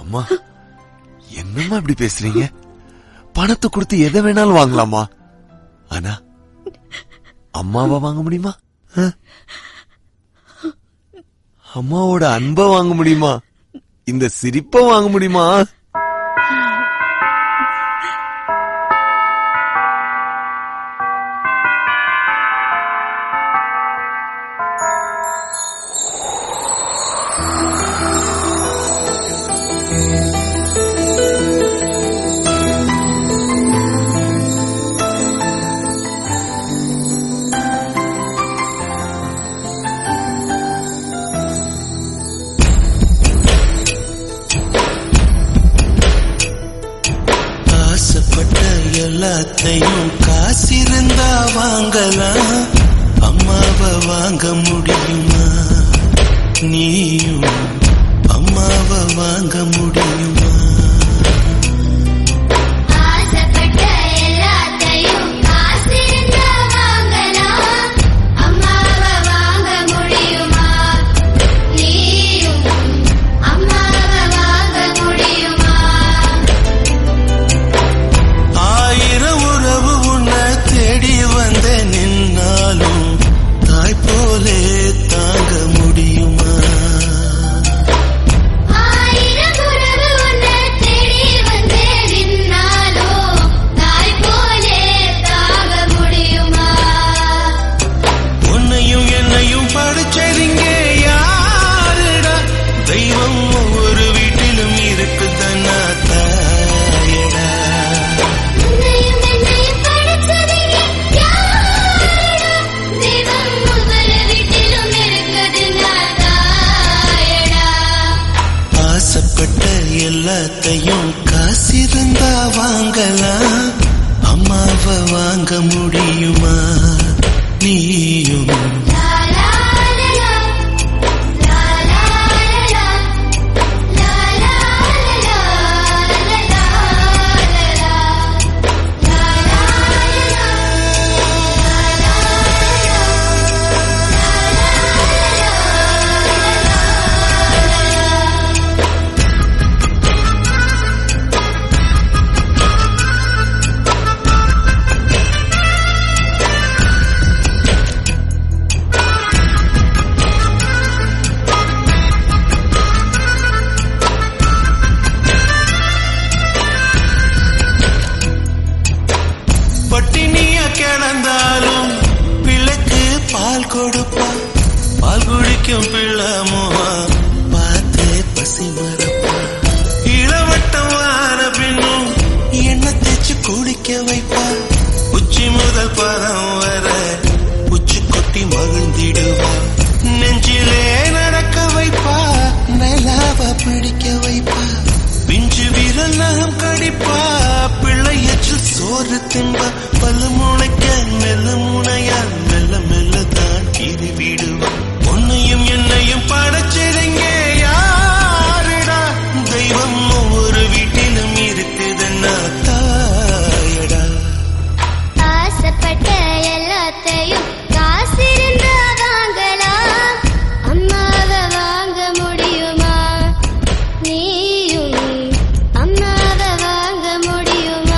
அம்மா என்னம்மா இப்படி பேசுறீங்க பணத்தை கொடுத்து எதை வேணாலும் வாங்கலாமா ஆனா அம்மாவை வாங்க முடியுமா ஆ? அம்மாவோட அன்பை வாங்க முடியுமா இந்த சிரிப்பை வாங்க முடியுமா ஆசைப்பட்ட எல்லாத்தையும் காசிருந்தா வாங்கலாம் அம்மாவை வாங்க முடியுமா நீயும் அம்மாவை வாங்க முடியுமா ஆசைப்பட்ட எல்லாத்தையும் காசிருந்தா வாங்கலாம் அம்மாவை வாங்க முடியுமா நீயும் அம்மாவை வாங்க முடியுமா ஆயிரம் உறவு உன்னை தேடி வந்த நின்னாலும் தாய் போலே தாங்க முடியுமா ஆயிரம் உறவு உன்னை தேடி வந்து நின்னாலோ தாய் போலே தாங்க முடியுமா உன்னையும் என்னையும் படிச்சதிங்க யாருடா தெய்வம் ஒவ்வொரு வீட்டிலும் இருக்குதன்னா தாயடா உன்னையும் என்னையும் படைச்சவங்க யாரடா? தெய்வம் ஒவ்வொரு வீட்டிலும் இருக்குதுன்னா தாயடா. ஆசைப்பட்ட எல்லாத்தையும் காசிருந்தா வாங்கலாம் அம்மாவை வாங்க முடியுமா நீயும் லா, லா, லா, லா. லா, லா, லா, லா. லா, லா, லா, லா. லா, லா, லா, லா. லா, லா, லா, லா. பட்டினிய கிடந்தாலும் பிள்ளைக்கு பால் கொடுப்பா பால் குடிக்கும் பிள்ளை முகா பார்த்தே பசி மறப்பா இளவட்டம் வார பின்னும் எண்ணெய் தேய்ச்சு குடிக்க வைப்பா உச்சி முதல் பதம் வர உச்சி கொட்டி மகிழ்ந்திடுவா நெஞ்சிலே நடக்க வைப்பா நிலாவ பிடிக்க வைப்பா பிஞ்சு விரல் நகம் கடிப்பா பிள்ளை எச்சில் சோறு தின்பா பல்லு முளைக்க மெல்ல முனையா மெல்ல மெல்ல தான் கீறி விடுவா உன்னையும் என்னையும் படைச்சிருங்க யாருடா தெய்வம் ஒவ்வொரு வீட்டிலும் இருக்குதுன்னா தாயடா ஆசைப்பட்ட எல்லாத்தையும் காசிருந்தா வாங்கலாம் அம்மாவை வாங்க முடியுமா நீயும் அம்மாவை வாங்க முடியுமா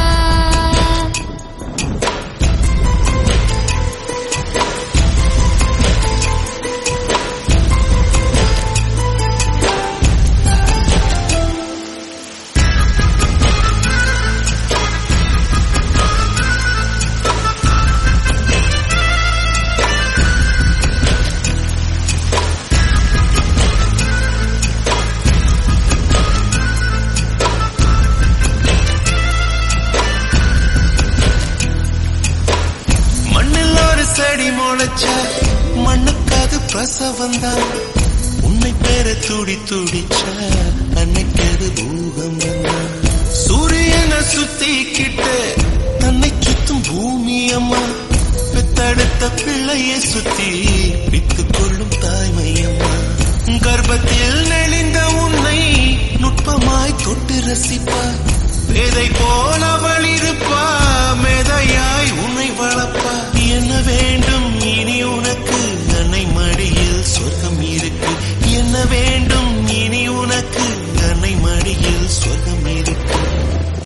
மண்ணில் ஒரு செடி முளைச்சா மண்ணுக்கு அது பிரசவம் தான் உன்னை பேர துடி துடிச்சா அன்னைக்கு அது பூகம்பம் தான் சூரியனை சுத்திக்கிட்டு தன்னை சுத்தும் பூமி அம்மா பெத்தெடுத்த பிள்ளையை சுத்தி பித்து கொள்ளும் தாய்மை அம்மா கர்ப்பத்தில்